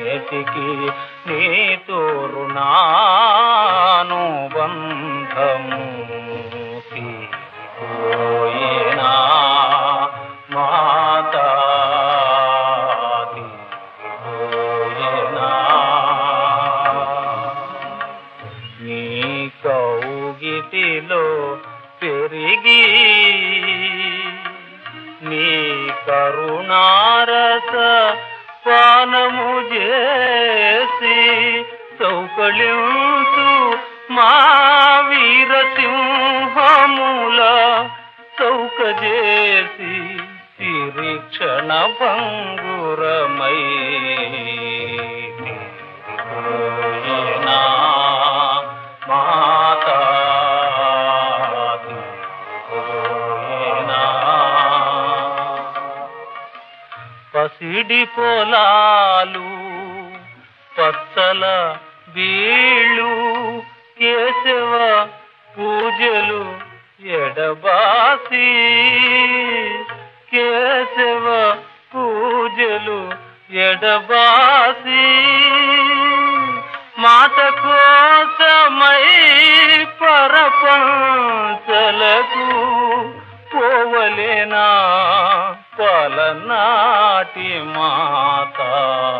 నేటికి నీతో రుణాను బంధము తీరిపోయేనా మాతా తీరిపోయేనా నీ కౌగిటిలో పెరిగి నీ కరుణారస పానము చేసి సౌకళ్యంతు మా వీరసింహముల చౌక చేసి తిరిక్షణ భంగురమై తీరిపోయేనా మాతా తీరిపోయేనా పసిడి పొలాలు పచ్చల బీళ్ళు కేశవ పూజలు ఎడబాసి కేశవ పూజలు ఎడబాసి మాట కోసమై పరపంచలకు పోవలేనా పలనాటి మాతా